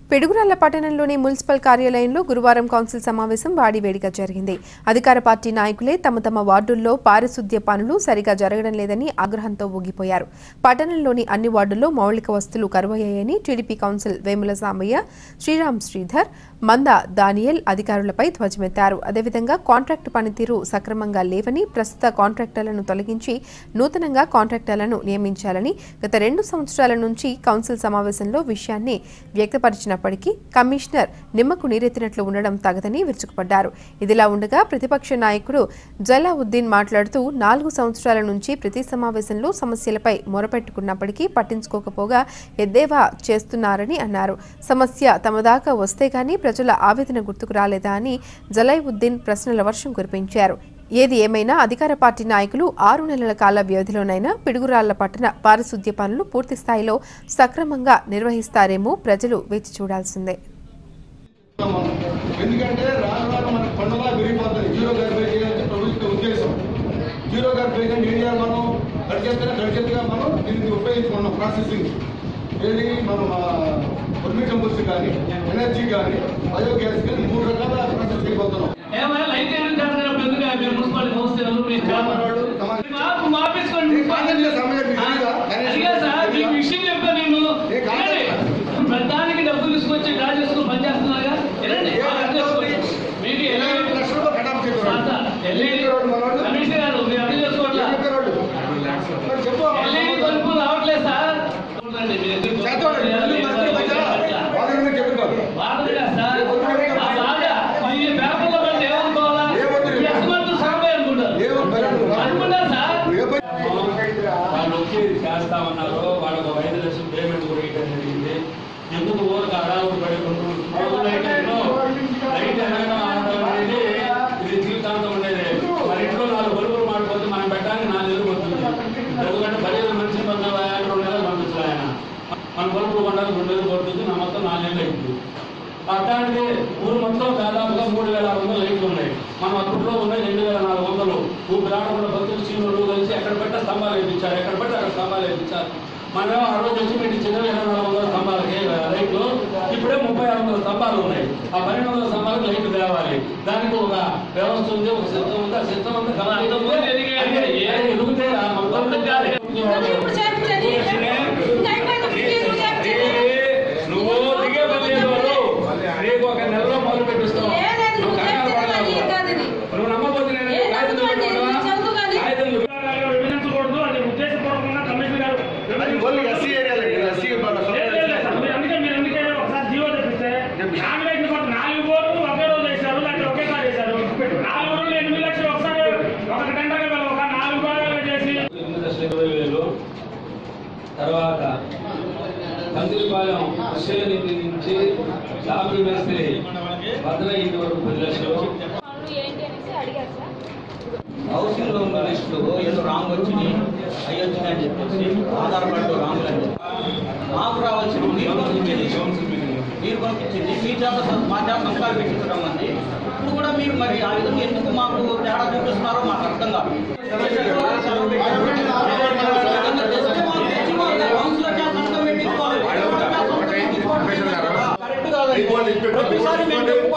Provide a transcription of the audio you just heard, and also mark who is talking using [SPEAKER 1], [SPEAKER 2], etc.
[SPEAKER 1] పిడుగురాళ్ల పట్టణంలోని మున్సిపల్ కార్యాలయంలో గురువారం కౌన్సిల్ సమావేశం వాడివేడిగా జరిగింది అధికార పార్టీ నాయకులే తమ తమ వార్డుల్లో పారిశుద్ధ్య పనులు సరిగా జరగడం లేదని ఆగ్రహంతో ఊగిపోయారు పట్టణంలోని అన్ని వార్డుల్లో మౌలిక వస్తువులు కరువయ్యాయని TDP council Vemula Samayya Sriram Sridhar Manda Daniel అధికారులపై ధ్వజమెత్తారు అదేవిధంగా కాంట్రాక్టు పనితీరు సక్రమంగా లేవని ప్రస్తుత కాంట్రాక్టర్లను తొలగించి నూతనంగా కాంట్రాక్టర్లను నియమించాలని గత రెండు సంవత్సరాల నుంచి కౌన్సిల్ సమావేశంలో విషయాన్ని వ్యక్తపరిచినప్పటికీ కమిషనర్ నిమ్మకు నీరెత్తినట్లు ఉండడం తగదని విరుచుకుపడ్డారు ఇదిలా ఉండగా ప్రతిపక్ష నాయకుడు జలావుద్దీన్ మాట్లాడుతూ నాలుగు సంవత్సరాల నుంచి ప్రతి సమావేశంలో సమస్యలపై మొరపెట్టుకున్నప్పటికీ పట్టించుకోకపోగా ఎద్దేవా చేస్తున్నారని అన్నారు సమస్య తమ దాకా వస్తే గానీ ప్రజల ఆవేదన గుర్తుకు రాలేదా అని జలైవుద్దీన్ ప్రశ్నల వర్షం కురిపించారు ఏది ఏమైనా అధికార పార్టీ నాయకులు ఆరు నెలల కాల వ్యవధిలోనైనా పిడుగురాళ్ల పట్టణ పారిశుద్ధ్య పనులు పూర్తి స్థాయిలో సక్రమంగా నిర్వహిస్తారేమో ప్రజలు వేచి చూడాల్సిందే
[SPEAKER 2] ఎందుకంటే రాను రాను మనకు పండుగ విరిగిపోతుంది జీరో గర్భే చేయాలని ప్రభుత్వ ఉద్దేశం జీరో గర్భే ఏం చేయాలి మనం గడిచేత్తగా గడిచేట్టుగా మనం దీన్ని ఉపయోగించుకున్నాం ప్రాసెసింగ్ ఏది మనం వర్మి కంపోస్ట్ కానీ ఎనర్జీ కానీ బయోగ్యాస్ కానీ మూడు రకాల ప్రాసెస్ చేయబోతున్నాం
[SPEAKER 3] ఏమైనా లైట్ ఏమైనా జరగనప్పుడు ఎందుకు మీరు మున్సిపాలిటీ కౌన్సిలర్లు మీరు
[SPEAKER 2] మనవాడు సమాజం
[SPEAKER 3] మార్పు మార్పించుకోండి
[SPEAKER 2] ఏ కాలేజీలో సమయం మీకు తెలీదా? కనీసం
[SPEAKER 3] అడిగా సార్ మీకు విషయం చెప్పాను నేను
[SPEAKER 2] ఏ కాదు.
[SPEAKER 3] వినండి. ప్రధానికి డబ్బులు తీసుకొచ్చి డ్రా చేసుకుని పని చేస్తున్నారుగా వినండి
[SPEAKER 2] ఏ
[SPEAKER 3] బాగా
[SPEAKER 2] అర్థం అవుతుంది?
[SPEAKER 3] మీకు
[SPEAKER 2] ఇరవై
[SPEAKER 3] ఎల్ఐడి
[SPEAKER 2] ఐదు లక్షల రూపాయలు కటాఫ్
[SPEAKER 3] సార్, సార్, ఎల్ఐడి
[SPEAKER 2] చెప్పారు మనవాడు
[SPEAKER 3] కమిషనర్ గారు మీరు అర్థం చేసుకోవట్లా
[SPEAKER 2] మరి చెప్పు
[SPEAKER 3] ఎల్ఐడి బల్బులు రావట్లేదు సార్ చూడండి, మీ దగ్గరికి
[SPEAKER 2] చేతోడు ఇల్లు మంత్రి మధ్య వాళ్ళు మీరు చెప్పుకోరు
[SPEAKER 3] వాడదుగా సార్ ఆ బాధ ఈ పేపర్లో పడితే ఏమనుకోవాలా
[SPEAKER 2] ఏమవుతుంది?
[SPEAKER 3] ఈ అసమర్థులు సాగు అనుకుంటారు
[SPEAKER 2] ఏ పని
[SPEAKER 3] అనుకుంటారు సార్
[SPEAKER 2] ఏ పని
[SPEAKER 4] వాళ్ళు వచ్చి చేస్తా ఉన్నారు వాళ్ళకు ఒక ఐదు లక్షలు పేమెంట్ కూడా ఇవ్వడం జరిగింది ఎందుకు ఊరికి అడావుడు పడి రెండు రోజులు అయితే ఎన్నో లైట్ ఎనగడం ఆడడం అనేది ఇది జీవితాంతం ఉండేది మరి ఇంట్లో నాలుగు బలుపులు మాడిపోతే మనం పెట్టడానికి నాలుగు నెలలు పడుతుంది ఎందుకంటే పదిహేను మనిషి పందాలు ఆయన రెండు నెలలు పంపించాలి ఆయన మన బలుపులు కొనడానికి రెండు నెలలు పడుతుంది నా మొత్తం నాలుగు నెలలు అయింది అట్లాంటిది ఊరు మొత్తం దాదాపుగా మూడు వేల ఆరు వందలు లైట్లు ఉన్నాయి మనం అప్పట్లో ఉన్నాయి రెండు వేల నాలుగు వందలు ఊరు రావడంలో భక్తులు చీనులు కలిసి ఎక్కడ పెట్ట స్తంభాలు వేయించారు ఎక్కడ పెట్ట అక్కడ స్తంభాలు వేయించారు మనం ఆ రోజు వచ్చి పెట్టి చిన్న ఇరవై నాలుగు వందల స్తంభాలకి లైట్లు ఇప్పుడే ముప్పై ఆరు వందల స్తంభాలు ఉన్నాయి ఆ పన్నెండు వందల స్తంభాలకు లైట్లు తేవాలి దానికి ఒక వ్యవస్థ ఉంది ఒక సిస్టమ్ ఉంది ఆ సిస్టమ్ అంతా complete ఉంది.
[SPEAKER 3] అంతకుముందు ఎదిగాయి.
[SPEAKER 4] అది ఏది ఎదుగుతే ఆ మొత్తం కాదు.
[SPEAKER 5] ఇప్పుడు చేయించండి. ఇంకా అయిపోయింది. ప్లీజ్ నువ్వు చేయించండి.
[SPEAKER 4] నువ్వు దిగే పని లేదు వాళ్ళు. రేపు ఒక నెలలో మొదలు పెట్టిస్తాం
[SPEAKER 5] లేదండి,
[SPEAKER 4] నువ్వు
[SPEAKER 5] నువ్వు
[SPEAKER 4] కంగారు
[SPEAKER 5] చెప్తే
[SPEAKER 4] పడకు.
[SPEAKER 5] కానీ కాదు ఇది.
[SPEAKER 4] నువ్వు నమ్మకపోతే నేను
[SPEAKER 5] ఏ
[SPEAKER 4] కాగితం
[SPEAKER 5] చదువు అండి?
[SPEAKER 4] చూపెట్టమా?
[SPEAKER 5] చదువు కానీ.
[SPEAKER 4] కాగితం చూపెట్టు.
[SPEAKER 6] విభజించకూడదు అది ఉద్దేశపూర్వకంగా కమిషనర్ గారు
[SPEAKER 2] అది ఓన్లీ ఎస్సీ ఏరియాలో ఎస్సీ
[SPEAKER 6] లేదు, లేదు, లేదు సార్. మీరు అందుకే మీరు అందుకే ఒకసారి జీవో తెప్పిస్తే నాలుగు లక్షలు కొట్టి నాలుగు బోర్లు ఒకే రోజు వేశారు లేకపోతే ఒకేసారి వేశారు నాలుగు రోజులు ఎనిమిది లక్షలు ఒకసారి ఒక టెండర్ ఒక నాలుగు భాగాలు చేసి
[SPEAKER 4] ఎనిమిది లక్షల ఇరవై వేలు తర్వాత కందిరిపాలెం కృష్ణనిధి నుంచి షాపులు మేస్త్రి భద్రగిరి వరకు పది లక్షలు
[SPEAKER 5] పనులు ఏంటి అనేసి అడిగారు సార్
[SPEAKER 7] హౌసింగ్ లోన్ లిస్టు ఏదో రాంగ్ వచ్చింది అవి వచ్చింది అని చెప్పేసి ఆధార్ కార్డు రాంగ్ అని చెప్పి మాకు రావాల్సిన మీరు పంపించింది మీరు పంపించింది మీ చేత సం- మా చేత సంతకాలు పెట్టించడం అండి ఇప్పుడు కూడా మీరు మరి ఆ విధంగా ఎందుకు మాకు తేడా చూపిస్తున్నారో మాకు అర్థం కాదు ఏదన్నా తెస్తే మాకు తెచ్చి మాకు కౌన్సిలర్ చేత సంతకం పెట్టించుకోవాలి. కరెక్ట్ కాదండి. ప్రతిసారి మేము